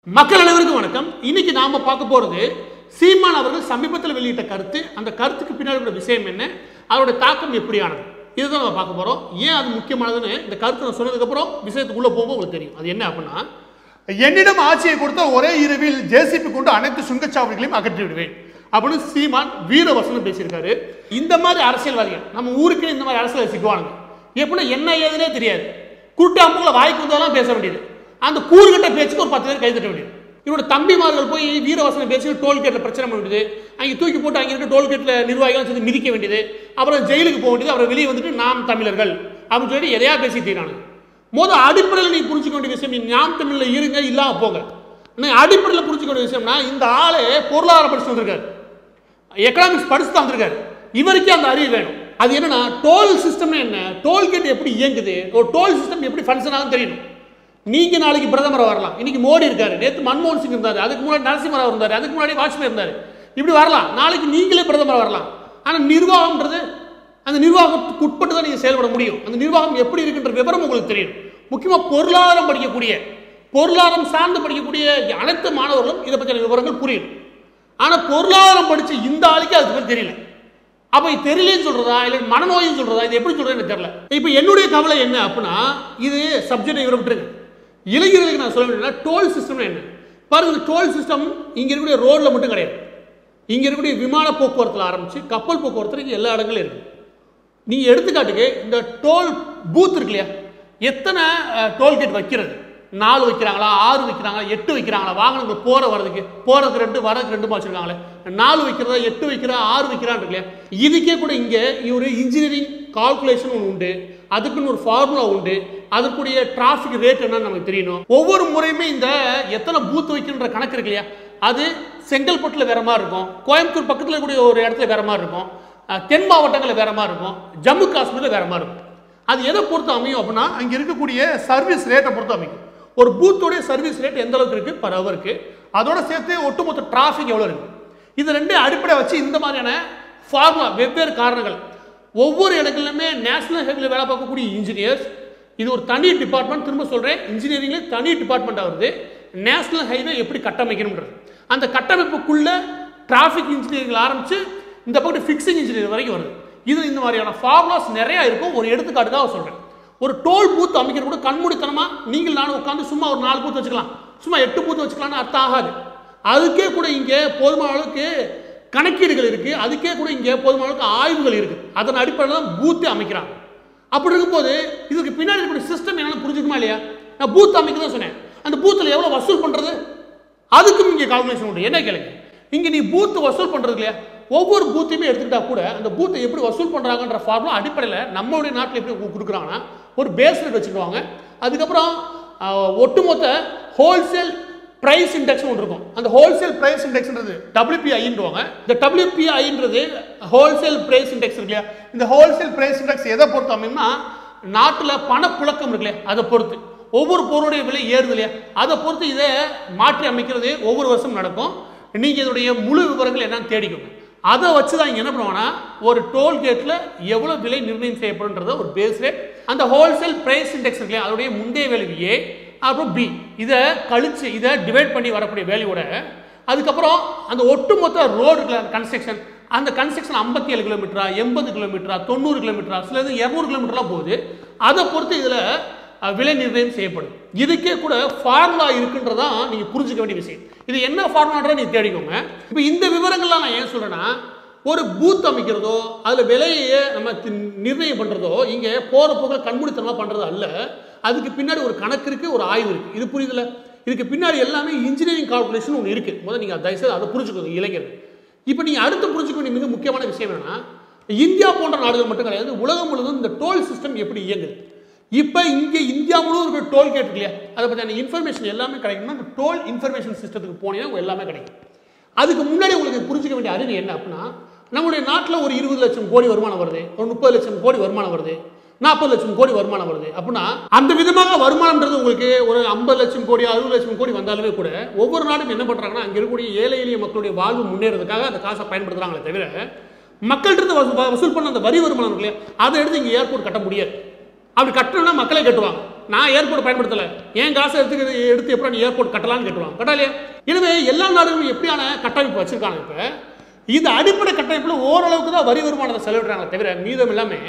மக்கள் அனைவருக்கும் வணக்கம் இன்னைக்கு நாம பார்க்க போறது சீமான் அவர்கள் சமீபத்தில் வெளியிட்ட கருத்து அந்த கருத்துக்கு பின்னாடி உள்ள விஷயம் என்ன அதோட தாக்கம் எப்படியானது இதுதான் நம்ம பார்க்க போறோம் ஏன் அது முக்கியமானதுன்னு இந்த கருத்து நான் சொன்னதுக்கு அப்புறம் விஷயத்துக்குள்ள போகும்போது உங்களுக்கு தெரியும் அது என்ன அப்படின்னா என்னிடம் ஆட்சியை கொடுத்த ஒரே இரவில் ஜேசிபி கொண்டு அனைத்து சுங்கச்சாவடிகளையும் அகற்றி விடுவேன் அப்படின்னு சீமான் வீரவசனம் பேசியிருக்காரு இந்த மாதிரி அரசியல்வாதிகள் நம்ம ஊருக்கு இந்த மாதிரி அரசியல் சிக்குவானுங்க எப்படின்னா என்ன ஏதுனே தெரியாது குருட்டாம்புகளை வாய்க்கு வந்தாலும் பேச வேண்டியது அந்த கூறுகட்ட பேச்சுக்கு ஒரு பத்து பேர் கை தட்ட வேண்டியது இவரோட தம்பிமார்கள் போய் வீரவசனம் பேசி டோல்கேட்டில் பிரச்சனை பண்ண வேண்டியது அங்கே தூக்கி போட்டு அங்கே இருக்க டோல்கேட்டில் நிர்வாகிகள் சேர்ந்து மிதிக்க வேண்டியது அப்புறம் ஜெயிலுக்கு போக வேண்டியது அப்புறம் வெளியே வந்துட்டு நாம் தமிழர்கள் அப்படின்னு சொல்லிட்டு எதையா பேசிட்டீங்க மொதல் அடிப்படையில் நீ புரிஞ்சுக்க வேண்டிய விஷயம் நீ நாம் தமிழில் இருங்க இல்லாம போங்க நீ அடிப்படையில் புரிஞ்சுக்க வேண்டிய விஷயம்னா இந்த ஆளே பொருளாதாரம் படிச்சு வந்திருக்காரு எக்கனாமிக்ஸ் படிச்சு தான் வந்திருக்காரு இவருக்கே அந்த அறிவு வேணும் அது என்னன்னா டோல் சிஸ்டம் என்ன டோல்கேட் எப்படி இயங்குது ஒரு டோல் சிஸ்டம் எப்படி ஃபங்க்ஷன் ஆகும் தெரியணும் நீங்க நாளைக்கு பிரதமர் வரலாம் இன்னைக்கு மோடி இருக்காரு நேற்று மன்மோகன் சிங் இருந்தாரு அதுக்கு முன்னாடி நரசிம்மராவ் இருந்தாரு அதுக்கு முன்னாடி வாஜ்பாய் இருந்தாரு இப்படி வரலாம் நாளைக்கு நீங்களே பிரதமர் வரலாம் ஆனா நிர்வாகம்ன்றது அந்த நிர்வாகத்துக்கு உட்பட்டு தான் நீங்க செயல்பட முடியும் அந்த நிர்வாகம் எப்படி இருக்குன்ற விவரம் உங்களுக்கு தெரியும் முக்கியமா பொருளாதாரம் படிக்கக்கூடிய பொருளாதாரம் சார்ந்து படிக்கக்கூடிய அனைத்து மாணவர்களும் இதை பற்றின விவரங்கள் புரியும் ஆனா பொருளாதாரம் படிச்ச இந்த ஆளுக்கு அது பற்றி தெரியல அப்ப இது தெரியலன்னு சொல்றதா இல்ல மனநோயின்னு சொல்றதா இது எப்படி சொல்றதுன்னு எனக்கு தெரியல இப்போ என்னுடைய கவலை என்ன அப்படின்னா இது சப்ஜெக்ட் இவரை விட்டுருங்க இளைஞர்களுக்கு நான் சொல்ல வேண்டியதுன்னா டோல் சிஸ்டம் என்ன பாருங்க இந்த டோல் சிஸ்டம் இங்க இருக்கக்கூடிய ரோட்ல மட்டும் கிடையாது இங்க இருக்கக்கூடிய விமான போக்குவரத்துல ஆரம்பிச்சு கப்பல் போக்குவரத்து எல்லா இடங்களும் இருக்கு நீங்க எடுத்துக்காட்டுக்கு இந்த டோல் பூத் இருக்கு இல்லையா எத்தனை டோல்கேட் வைக்கிறது நாலு வைக்கிறாங்களா ஆறு வைக்கிறாங்களா எட்டு வைக்கிறாங்களா வாகனங்கள் போற வரதுக்கு போறதுக்கு ரெண்டு வரதுக்கு ரெண்டு வச்சிருக்காங்களே நாலு வைக்கிறதா எட்டு வைக்கிறா ஆறு வைக்கிறான் இருக்கு இல்லையா இதுக்கே கூட இங்க ஒரு இன்ஜினியரிங் கால்குலேஷன் ஒன்று உண்டு அதுக்குன்னு ஒரு ஃபார்முலா உண்டு அதுக்குரிய டிராஃபிக் ரேட் என்னன்னு நமக்கு தெரியணும் ஒவ்வொரு முறையுமே இந்த எத்தனை பூத் வைக்கின்ற கணக்கு இருக்கு இல்லையா அது செங்கல்பட்டில் வேற மாதிரி இருக்கும் கோயம்புத்தூர் பக்கத்தில் இருக்கக்கூடிய ஒரு இடத்துல வேற மாதிரி இருக்கும் அஹ் தென் மாவட்டங்களில் வேற மாதிரி இருக்கும் ஜம்மு காஷ்மீரில் வேற மாதிரி இருக்கும் அது எதை பொறுத்து அமையும் அப்படின்னா அங்கே இருக்கக்கூடிய சர்வீஸ் ரேட்டை பொறுத்து அமைக்கும் ஒரு பூத்தோடைய சர்வீஸ் ரேட் எந்த அளவுக்கு இருக்கு பர் ஹவருக்கு அதோட சேர்த்து ஒட்டுமொத்த டிராஃபிக் எவ்வளோ இருக்கு இது ரெண்டு அடிப்படை வச்சு இந்த மாதிரியான ஃபார்முலா வெவ்வேறு காரணங்கள் ஒவ்வொரு இடங்களிலுமே நேஷனல் ஹைவேல வேலை பார்க்கக்கூடிய இன்ஜினியர்ஸ் இது ஒரு தனி டிபார்ட்மெண்ட் திரும்ப சொல்கிறேன் இன்ஜினியரிங்ல தனி டிபார்ட்மெண்ட் வருது நேஷனல் ஹைவே எப்படி கட்டமைக்கணுன்றது அந்த கட்டமைப்புக்குள்ள டிராஃபிக் இன்ஜினியரிங் ஆரம்பிச்சு இந்த பக்கம் ஃபிக்ஸிங் இன்ஜினியர் வரைக்கும் வருது இது இந்த மாதிரியான ஃபார்முலாஸ் நிறைய இருக்கும் ஒரு எடுத்துக்காட்டுக்காக சொல்கிறேன் ஒரு டோல் பூத் அமைக்கிற கூட கண்மூடித்தனமா நீங்கள் நானும் உட்காந்து சும்மா ஒரு நாலு பூத் வச்சுக்கலாம் சும்மா எட்டு பூத் வச்சுக்கலாம்னு அர்த்தம் ஆகாது அதுக்கே கூட இங்கே போதுமான அளவுக்கு கணக்கீடுகள் இருக்கு அதுக்கே கூட இங்கே போதுமான அளவுக்கு ஆய்வுகள் இருக்கு அதன் அடிப்படையில் தான் பூத்தே அமைக்கிறாங்க அப்படி இருக்கும்போது இதுக்கு பின்னாடி இருக்கக்கூடிய சிஸ்டம் என்னன்னு புரிஞ்சுக்குமா இல்லையா நான் பூத் அமைக்க தான் சொன்னேன் அந்த பூத்தில் எவ்வளோ வசூல் பண்ணுறது அதுக்கும் இங்கே கால்குலேஷன் உண்டு என்ன கேளுங்க இங்கே நீ பூத் வசூல் பண்ணுறது இல்லையா ஒவ்வொரு பூத்தையுமே எடுத்துக்கிட்டா கூட அந்த பூத்தை எப்படி வசூல் பண்ணுறாங்கன்ற ஃபார்முலா அடிப்படையில் நம்மளுடைய நாட்டில் எப்படி கு- கொடுக்குறாங்கன்னா ஒரு பேஸ் ரேட் வச்சுக்குவாங்க அதுக்கப்புறம் ஆஹ், ஒட்டுமொத்த ஹோல்சேல் பிரைஸ் இண்டெக்ஸ் ஒன்று இருக்கும் அந்த ஹோல்சேல் பிரைஸ் இண்டெக்ஸ்ன்றது டபிள்யூபிஐன்றுவாங்க இந்த டபிள்யூபிஐன்றது ஹோல்சேல் பிரைஸ் இண்டெக்ஸ் இருக்கு இல்லையா இந்த ஹோல்சேல் பிரைஸ் இண்டெக்ஸ் எதை பொறுத்து அமையும்னா நாட்டில் பணப்புழக்கம் இருக்கு இல்லையா அதை பொறுத்து ஒவ்வொரு பொருளுடைய விலை ஏறுது இல்லையா அதை பொறுத்து இதை மாற்றி அமைக்கிறது ஒவ்வொரு வருஷம் நடக்கும் நீங்கள் இதோடைய முழு விவரங்கள் என்னன்னு தேடிக்கோங்க அதை வச்சு தான் இங்கே என்ன பண்ணுவாங்கன்னா ஒரு டோல்கேட்டில் எவ்வளோ விலை நிர்ணயம் செய்யப்படுன்றத ஒரு பேஸ் ரேட் அந்த ஹோல்சேல் பிரைஸ் இண்டெக்ஸ் இருக்கு இல்லையா அதோடைய முந்தைய வேல்யூ ஏ அப்புறம் பி இதை கழிச்சு இதை டிவைட் பண்ணி வரக்கூடிய வேல்யூவோட அதுக்கப்புறம் அந்த ஒட்டுமொத்த ரோடு இருக்குல்ல கன்ஸ்ட்ரக்ஷன் அந்த கன்ஸ்ட்ரக்ஷன் ஐம்பத்தி ஏழு கிலோமீட்டரா எண்பது கிலோமீட்டரா தொண்ணூறு கிலோமீட்டரா சில இது இரநூறு கிலோமீட்டர்லாம் போகுது அதை பொறுத்து இதில் விலை நிர்ணயம் செய்யப்படும் இதுக்கே கூட ஃபார்முலா இருக்குன்றதான் நீங்க புரிஞ்சுக்க வேண்டிய விஷயம் இது என்ன ஃபார்முலான்ற நீங்க தேடிக்கோங்க இப்போ இந்த விவரங்கள்லாம் நான் ஏன் சொல்றேன்னா ஒரு பூத் அமைக்கிறதோ அதுல விலையை நம்ம தி- நிர்ணயம் பண்றதோ இங்க போற போக்கில் கண்மூடித்தனமா பண்றது அல்ல அதுக்கு பின்னாடி ஒரு கணக்கு இருக்கு ஒரு ஆய்வு இருக்கு இது புரியுதுல இதுக்கு பின்னாடி எல்லாமே இன்ஜினியரிங் கால்குலேஷன் ஒன்று இருக்கு முதல்ல நீங்க தயவுசெய்து அதை புரிஞ்சுக்கோங்க இளைஞர்கள் இப்போ நீங்க அடுத்து புரிஞ்சுக்க வேண்டிய மிக முக்கியமான விஷயம் என்னன்னா இந்தியா போன்ற நாடுகள் மட்டும் கிடையாது உலகம் முழுவதும் இந்த டோல் சிஸ்டம் எப்படி இயங்குது இப்போ இங்கே இந்தியா முழுவதும் இருக்கிற டோல் கேட் இல்லையா அதை பற்றின இன்ஃபர்மேஷன் எல்லாமே கிடைக்கணும்னா இந்த டோல் இன்ஃபர்மேஷன் சிஸ்டத்துக்கு போனீங்கன்னா உங்களுக்கு எல்லாமே கிடைக்கும் அதுக்கு முன்னாடி உங்களுக்கு புரிஞ்சுக்க வேண்டிய அறிவு என்ன அப்படின்னா நம்முடைய நாட்டில் ஒரு இருபது லட்சம் கோடி வருமானம் வருது ஒரு முப்பது லட்சம் கோடி வருமானம் வருது நாற்பது லட்சம் கோடி வருமானம் வருது அப்படின்னா அந்த விதமாக வருமானம்ன்றது உங்களுக்கு ஒரு ஐம்பது லட்சம் கோடி அறுபது லட்சம் கோடி வந்தாலுமே கூட ஒவ்வொரு நாடும் என்ன பண்றாங்கன்னா அங்க இருக்கக்கூடிய ஏழை எளிய மக்களுடைய வாழ்வு முன்னேறதுக்காக அந்த காசை பயன்படுத்துறாங்களே தவிர மக்கள்கிட்ட வசூ- வசூல் பண்ண அந்த வரி வருமானம் இருக்கு இல்லையா அதை எடுத்து இங்க ஏர்போர்ட் கட்ட முடியாது அப்படி கட்டணும்னா மக்களே கட்டுவாங்க நான் ஏர்போர்ட் பயன்படுத்தல என் காசை எடுத்து எடுத்து எப்படி நீ ஏர்போர்ட் கட்டலாம்னு கேட்டுவாங்க கட்டாலையே எனவே எல்லா நாடுகளும் எப்படியான கட்டமைப்பு வச்சிருக்காங்க இப்போ இந்த அடிப்படை கட்டமைப்புல ஓரளவுக்கு தான் வரி வருமானத்தை செலவிடுறாங்க தவிர மீதம் எல்லாமே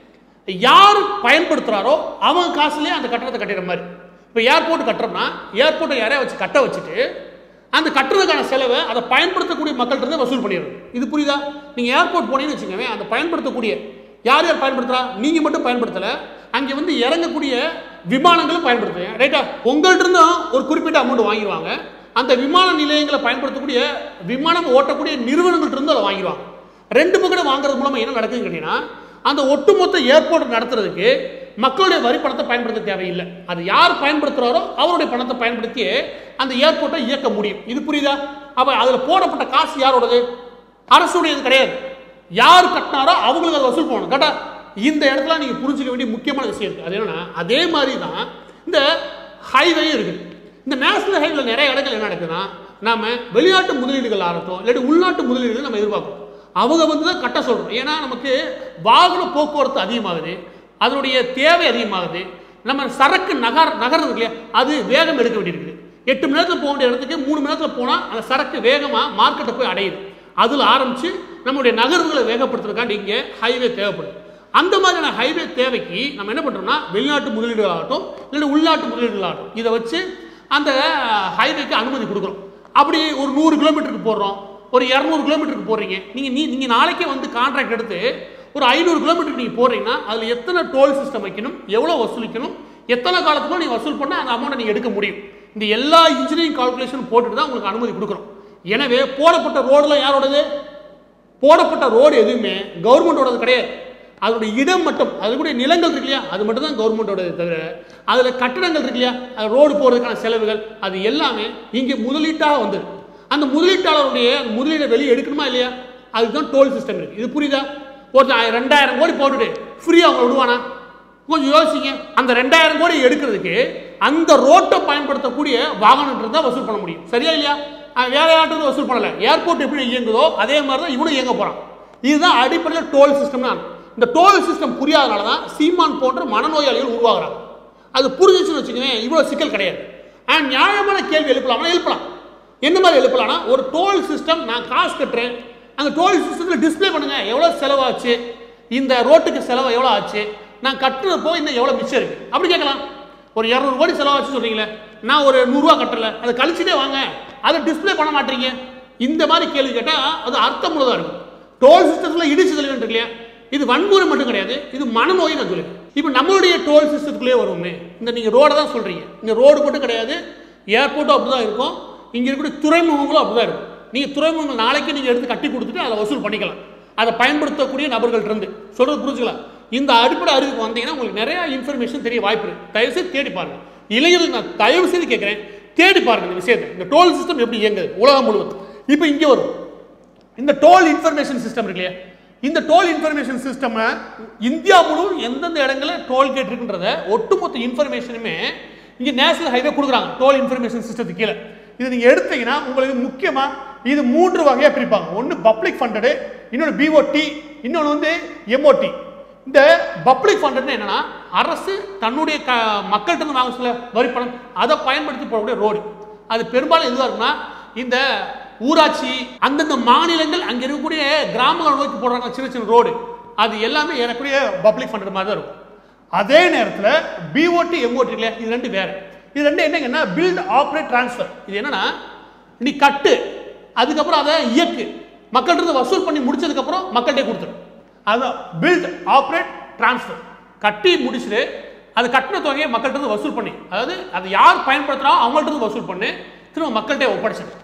யார் பயன்படுத்துறாரோ அவன் காசுலயே அந்த கட்டணத்தை கட்டிடுற மாதிரி இப்போ ஏர்போர்ட் கட்டுறோம்னா ஏர்போர்ட்டை யாரையா வச்சு கட்ட வச்சுட்டு அந்த கட்டுறதுக்கான செலவை அதை பயன்படுத்தக்கூடிய மக்கள்கிட்ட இருந்து வசூல் பண்ணிடுறது இது புரியுதா நீங்க ஏர்போர்ட் போனீங்கன்னு வச்சுக்கோங்க அந்த பயன்படுத்தக்கூடிய யார் யார் பயன்படுத்துறா நீங்க மட்டும் பயன்படுத்தல அங்கே வந்து இறங்கக்கூடிய விமானங்களும் பயன்படுத்துவீங்க ரைட்டா உங்கள்ட்ட இருந்தும் ஒரு குறிப்பிட்ட அமௌண்ட் வாங்கிடுவாங்க அந்த விமான நிலையங்களை பயன்படுத்தக்கூடிய விமானம் ஓட்டக்கூடிய நிறுவனங்கள்ட்ட இருந்து அதை வாங்கிடுவாங்க ரெண்டு பக்கம் வாங்குறது மூலமா என்ன நடக்குதுன்னு கேட்டீங்கன்னா அந்த ஒட்டுமொத்த ஏர்போர்ட் நடத்துறதுக்கு மக்களுடைய வரி பணத்தை பயன்படுத்த தேவையில்லை அது யார் பயன்படுத்துறாரோ அவருடைய பணத்தை பயன்படுத்தி அந்த ஏர்போர்ட்டை இயக்க முடியும் இது புரியுதா அப்ப அதுல போடப்பட்ட காசு யாரோடது அரசுடையது கிடையாது யார் கட்டினாரோ அவங்களுக்கு அதை வசூல் பண்ணணும் கேட்டா இந்த இடத்துல நீங்க புரிஞ்சுக்க வேண்டிய முக்கியமான விஷயம் இருக்கு அது என்னன்னா அதே மாதிரி தான் இந்த ஹைவே இருக்குது இந்த நேஷனல் ஹைவேல நிறைய இடங்கள் என்ன நடக்குதுன்னா நாம வெளிநாட்டு முதலீடுகள் ஆகட்டும் இல்லாட்டி உள்நாட்டு முதலீடுகள் நம்ம எதிர்பார்க்கணும் அவங்க வந்து தான் கட்ட சொல்றோம் ஏன்னா நமக்கு வாகன போக்குவரத்து அதிகமாகுது அதனுடைய தேவை அதிகமாகுது நம்ம சரக்கு நகர் நகர்றது இல்லையா அது வேகம் எடுக்க வேண்டியிருக்குது எட்டு மணி நேரத்தில் போக வேண்டிய இடத்துக்கு மூணு மணி நேரத்தில் போனால் அந்த சரக்கு வேகமாக மார்க்கெட்டை போய் அடையுது அதில் ஆரம்பித்து நம்மளுடைய நகர்வுகளை வேகப்படுத்துறதுக்காண்டி இங்கே ஹைவே தேவைப்படுது அந்த மாதிரியான ஹைவே தேவைக்கு நம்ம என்ன பண்ணுறோம்னா வெளிநாட்டு முதலீடுகள் ஆகட்டும் இல்லை உள்நாட்டு முதலீடுகள் ஆகட்டும் இதை வச்சு அந்த ஹைவேக்கு அனுமதி கொடுக்குறோம் அப்படி ஒரு நூறு கிலோமீட்டருக்கு போடுறோம் ஒரு இரநூறு கிலோமீட்டருக்கு போடுறீங்க நீங்கள் நீ நீங்கள் நாளைக்கே வந்து கான்ட்ராக்ட் எடுத்து ஒரு ஐநூறு கிலோமீட்டருக்கு நீங்கள் போடுறீங்கன்னா அதில் எத்தனை டோல் சிஸ்டம் வைக்கணும் எவ்வளோ வசூலிக்கணும் எத்தனை காலத்துக்கும் நீங்கள் வசூல் பண்ணால் அந்த அமௌண்ட்டை நீங்கள் எடுக்க முடியும் இந்த எல்லா இன்ஜினியரிங் கால்குலேஷன் போட்டுட்டு தான் உங்களுக்கு அனுமதி கொடுக்குறோம் எனவே போடப்பட்ட ரோடுலாம் யாரோடது போடப்பட்ட ரோடு எதுவுமே கவர்மெண்டோடது கிடையாது அதோட இடம் மட்டும் அதுக்குடைய நிலங்கள் இருக்கு இல்லையா அது மட்டும் தான் கவர்மெண்டோடது தவிர அதில் கட்டடங்கள் இருக்கு இல்லையா அது ரோடு போகிறதுக்கான செலவுகள் அது எல்லாமே இங்கே முதலீட்டாக வந்தது அந்த முதலீட்டாளருடைய அந்த முதலீடை வெளியே எடுக்கணுமா இல்லையா அதுதான் டோல் சிஸ்டம் இருக்கு இது புரியுதா ஒருத்தன் ஆயிரம், ரெண்டாயிரம் கோடி போட்டுட்டு ஃப்ரீயாக அவங்க விடுவானா கொஞ்சம் யோசிங்க அந்த ரெண்டாயிரம் கோடி எடுக்கிறதுக்கு அந்த ரோட்டை பயன்படுத்தக்கூடிய வாகனத்தில் தான் வசூல் பண்ண முடியும் சரியா இல்லையா அவன் வேற யார்ட்டும் வசூல் பண்ணல ஏர்போர்ட் எப்படி இயங்குதோ அதே மாதிரி தான் இவனும் இயங்க போறான் இதுதான் அடிப்படையில் டோல் சிஸ்டம் தான் இந்த டோல் சிஸ்டம் புரியாதனால தான் சீமான் போன்ற மனநோயாளிகள் உருவாகுறாங்க அது புரிஞ்சிச்சுன்னு வச்சுக்கோங்க இவ்வளோ சிக்கல் கிடையாது ஆனால் நியாயமான கேள்வி எழுப்பலாம் எழுப்பலாம் என்ன மாதிரி எழுப்பலாம்னா ஒரு டோல் சிஸ்டம் நான் காசு கட்டுறேன் அந்த டோல் சிஸ்டத்தில் டிஸ்ப்ளே பண்ணுங்க எவ்வளோ செலவாச்சு இந்த ரோட்டுக்கு செலவு எவ்வளோ ஆச்சு நான் கட்டுறது போய் இன்னும் எவ்வளோ மிச்சம் இருக்கு அப்படி கேட்கலாம் ஒரு இரநூறு கோடி செலவாச்சு சொல்றீங்களே நான் ஒரு நூறுரூவா கட்டல அதை கழிச்சுட்டே வாங்க அதை டிஸ்ப்ளே பண்ண மாட்டீங்க இந்த மாதிரி கேள்வி கேட்டால் அது அர்த்தமுள்ளதாக இருக்கும் டோல் சிஸ்டத்தில் இடிச்சு தள்ளுவேன் இருக்கு இல்லையா இது வன்முறை மட்டும் கிடையாது இது மனநோய் நான் சொல்லுவேன் இப்போ நம்மளுடைய டோல் சிஸ்டத்துக்குள்ளே வருவோமே இந்த நீங்கள் ரோடை தான் சொல்கிறீங்க இந்த ரோடு மட்டும் கிடையாது ஏர்போர்ட்டும் அப்படி தான் இருக்கும் இங்கே இருக்கக்கூடிய துறைமுகங்களும் அப்படி தான் இருக்கும் நீங்கள் துறைமுகங்கள் நாளைக்கு நீங்கள் எடுத்து கட்டி கொடுத்துட்டு அதை வசூல் பண்ணிக்கலாம் அதை பயன்படுத்தக்கூடிய நபர்கள் இருந்து சொல்கிறது புரிஞ்சுக்கலாம் இந்த அடிப்படை அறிவுக்கு வந்தீங்கன்னா உங்களுக்கு நிறைய இன்ஃபர்மேஷன் தெரிய வாய்ப்பு இருக்கு தயவு செய்து தேடி பாருங்க இளைஞர்கள் நான் தயவு செய்து கேட்குறேன் தேடி பாருங்க இந்த விஷயத்தை இந்த டோல் சிஸ்டம் எப்படி இயங்குது உலகம் முழுவதும் இப்போ இங்கே வரும் இந்த டோல் இன்ஃபர்மேஷன் சிஸ்டம் இருக்கு இல்லையா இந்த டோல் இன்ஃபர்மேஷன் சிஸ்டம் இந்தியா முழுவதும் எந்தெந்த இடங்களில் டோல் கேட் இருக்குன்றத ஒட்டுமொத்த இன்ஃபர்மேஷனுமே இங்க நேஷனல் ஹைவே கொடுக்குறாங்க டோல் இன்ஃபர்மேஷன் சிஸ்டத்துக்கு கீழே இது நீங்க எடுத்தீங்கன்னா உங்களுக்கு முக்கியமா இது மூன்று வகையா பிரிப்பாங்க ஒன்று பப்ளிக் ஃபண்டடு இன்னொன்று பிஓடி இன்னொன்று வந்து எம்ஓடி இந்த பப்ளிக் ஃபண்டட்னு என்னன்னா அரசு தன்னுடைய க மக்கள்கிட்ட இருந்து வாங்க சொல்ல வரி பணம் அதை பயன்படுத்தி போடக்கூடிய ரோடு அது பெரும்பாலும் எதுவாக இருக்குன்னா இந்த ஊராட்சி அந்தந்த மாநிலங்கள் அங்கே இருக்கக்கூடிய கிராமங்களை நோக்கி போடுறாங்க சின்ன சின்ன ரோடு அது எல்லாமே ஏறக்கூடிய பப்ளிக் ஃபண்டட் மாதிரி தான் இருக்கும் அதே நேரத்தில் பிஓடி எம்ஓடி இல்லையா இது ரெண்டு வேற இது ரெண்டு என்னங்கன்னா பில்ட் ஆப்ரேட் ட்ரான்ஸ்ஃபர் இது என்னன்னா நீ கட்டு அதுக்கப்புறம் அதை இயக்கு மக்கள்கிட்ட இருந்து வசூல் பண்ணி முடிச்சதுக்கப்புறம் மக்கள்கிட்ட கொடுத்துரு அதுதான் பில்ட் ஆப்ரேட் ட்ரான்ஸ்ஃபர் கட்டி முடிச்சுட்டு அது கட்டின தொகையை மக்கள்கிட்ட இருந்து வசூல் பண்ணி அதாவது அதை யார் பயன்படுத்துகிறோம் அவங்கள்ட்ட இருந்து வசூல் பண்ணி திரும்ப மக்கள்கிட்ட ஒப்படைச்சிடு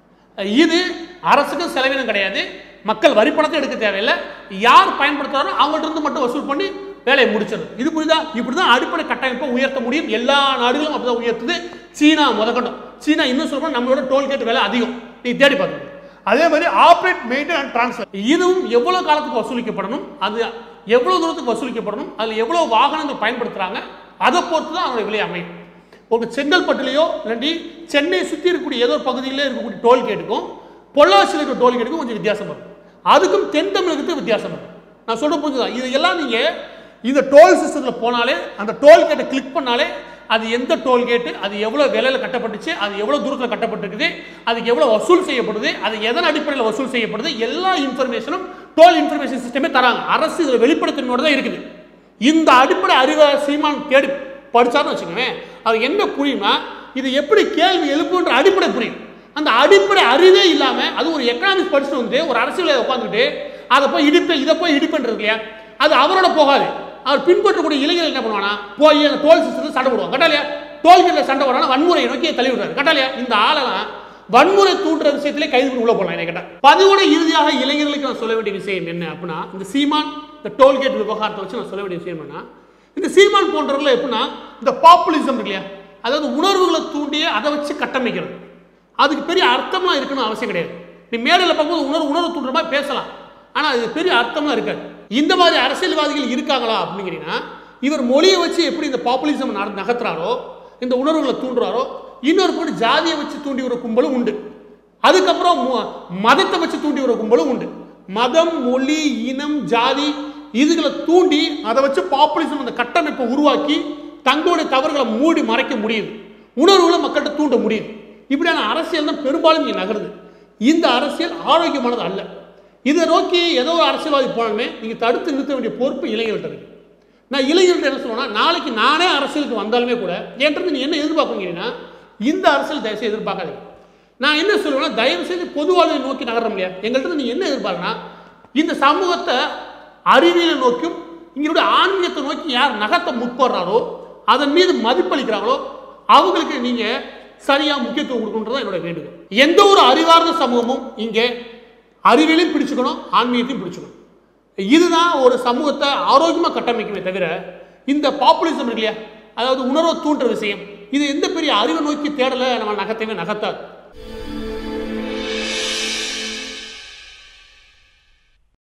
இது அரசுக்கும் செலவினம் கிடையாது மக்கள் வரி பணத்தை எடுக்க தேவையில்லை யார் பயன்படுத்துறாரோ அவங்கள்ட்ட இருந்து மட்டும் வசூல் பண்ணி வேலையை முடிச்சிடும் இது புரியுதா இப்படி தான் அடிப்படை கட்டமைப்பை உயர்த்த முடியும் எல்லா நாடுகளும் அப்படிதான் உயர்த்துது சீனா முதற்கொண்டும் சீனா இன்னும் சொல்றோம் நம்மளோட டோல்கேட் விலை அதிகம் நீ தேடி பார்க்கணும் அதே மாதிரி ஆப்ரேட் மெயின்டைன் அண்ட் ட்ரான்ஸ்ஃபர் இதுவும் எவ்வளவு காலத்துக்கு வசூலிக்கப்படணும் அது எவ்வளவு தூரத்துக்கு வசூலிக்கப்படணும் அதில் எவ்வளவு வாகனங்கள் பயன்படுத்துறாங்க அதை பொறுத்து தான் அதனுடைய விலை அமையும் ஒரு செங்கல்பட்டுலையோ இல்லாட்டி சென்னை சுற்றி இருக்கக்கூடிய ஏதோ ஒரு பகுதியிலே இருக்கக்கூடிய டோல்கேட்டுக்கும் பொள்ளாச்சியில் இருக்கிற டோல்கேட்டுக்கும் கொஞ்சம் வித்தியாசம் இருக்கும் அதுக்கும் தென் தமிழகத்துக்கு வித்தியாசம் இருக்கும் நான் சொல்ற புரிஞ்சுதா இது எல்லாம் நீங்கள் இந்த டோல் சிஸ்டத்தில் போனாலே அந்த டோல்கேட்டை கிளிக் பண்ணாலே அது எந்த டோல்கேட்டு அது எவ்வளோ விலையில் கட்டப்பட்டுச்சு அது எவ்வளோ தூரத்தில் கட்டப்பட்டிருக்குது அதுக்கு எவ்வளோ வசூல் செய்யப்படுது அது எதன் அடிப்படையில் வசூல் செய்யப்படுது எல்லா இன்ஃபர்மேஷனும் டோல் இன்ஃபர்மேஷன் சிஸ்டமே தராங்க அரசு இதில் வெளிப்படுத்தினோட தான் இருக்குது இந்த அடிப்படை அறிவை சீமான் தேடி படிச்சாருன்னு வச்சுக்கோங்க அது என்ன புரியுமா இது எப்படி கேள்வி எழுப்புன்ற அடிப்படை புரியும் அந்த அடிப்படை அறிவே இல்லாமல் அது ஒரு எக்கனாமிக்ஸ் படிச்சுட்டு வந்து ஒரு அரசியலை உட்காந்துட்டு அதை போய் இடிப்பேன் இதை போய் இடிப்பேன்றது இல்லையா அது அவரோட போகாது அவர் பின்பற்றக்கூடிய இளைஞர்கள் என்ன பண்ணுவானா போய் அந்த டோல் சிஸ்டத்தில் சண்டை போடுவாங்க கட்டாலியா டோல்கேட்டில் சண்டை போடுறாங்க வன்முறையை நோக்கி தள்ளி விடுறாரு கட்டாலியா இந்த ஆளெல்லாம் வன்முறை தூண்டுற விஷயத்திலே கைது பண்ணி உள்ள போடலாம் என்ன கேட்டா பதிவோட இறுதியாக இளைஞர்களுக்கு நான் சொல்ல வேண்டிய விஷயம் என்ன அப்படின்னா இந்த சீமான் இந்த டோல்கேட் விவகாரத்தை வச்சு நான் சொல்ல வேண்டிய விஷயம் என்ன இந்த சீமான் போன்றவர்கள் எப்படின்னா இந்த பாப்புலிசம் இருக்கு இல்லையா அதாவது உணர்வுகளை தூண்டியே அதை வச்சு கட்டமைக்கிறது அதுக்கு பெரிய அர்த்தம்லாம் இருக்கணும் அவசியம் கிடையாது நீ மேடையில் பார்க்கும்போது உணர்வு உணர்வு தூண்டுற மாதிரி பேசலாம் ஆனால் அது பெரிய அர்த்தம்லாம் இருக்காது இந்த மாதிரி அரசியல்வாதிகள் இருக்காங்களா அப்படிங்கிறீங்கன்னா இவர் மொழியை வச்சு எப்படி இந்த பாப்புலிசம் நகர்த்துறாரோ இந்த உணர்வுகளை தூண்டுறாரோ இன்னொரு போட்டு ஜாதியை வச்சு தூண்டி வர கும்பலும் உண்டு அதுக்கப்புறம் மு- மதத்தை வச்சு தூண்டி வர கும்பலும் உண்டு மதம் மொழி இனம் ஜாதி இதுகளை தூண்டி அதை வச்சு பாப்புலிசம் அந்த கட்டமைப்பை உருவாக்கி தங்களுடைய தவறுகளை மூடி மறைக்க முடியுது உணர்வுகளை மக்கள்கிட்ட தூண்ட முடியுது இப்படியான அரசியல் தான் பெரும்பாலும் இங்கே நகருது இந்த அரசியல் ஆரோக்கியமானது அல்ல இதை நோக்கி ஏதோ ஒரு அரசியல்வாதி போனாலுமே நீங்கள் தடுத்து நிறுத்த வேண்டிய பொறுப்பு இளைஞர்கள்ட்ட இருக்கு நான் இளைஞர்கள்ட்ட என்ன சொல்லுவேன்னா நாளைக்கு நானே அரசியலுக்கு வந்தாலுமே கூட என்கிட்ட நீ என்ன எதிர்பார்க்குறீங்கன்னா இந்த அரசியல் தயவுசெய்து எதிர்பார்க்காதீங்க நான் என்ன சொல்லுவேன்னா தயவு செய்து பொதுவாழ்வை நோக்கி நகரம் இல்லையா எங்கள்கிட்ட நீ என்ன எதிர்பார்க்கனா இந்த சமூகத்தை அறிவியலை நோக்கியும் இங்களுடைய ஆன்மீகத்தை நோக்கி யார் நகர்த்த முற்படுறாரோ அதன் மீது மதிப்பளிக்கிறாங்களோ அவங்களுக்கு நீங்க சரியா முக்கியத்துவம் கொடுக்கணுன்றது என்னோட வேண்டுகோள் எந்த ஒரு அறிவார்ந்த சமூகமும் இங்கே அறிவியலையும் பிடிச்சுக்கணும் ஆன்மீகத்தையும் பிடிச்சுக்கணும் இதுதான் ஒரு சமூகத்தை ஆரோக்கியமா கட்டமைக்குமே தவிர இந்த பாப்புலிசம் இருக்கு இல்லையா அதாவது உணர்வை தூண்டுற விஷயம் இது எந்த பெரிய அறிவை நோக்கி தேடலை நம்ம நகர்த்தவே நகர்த்தாது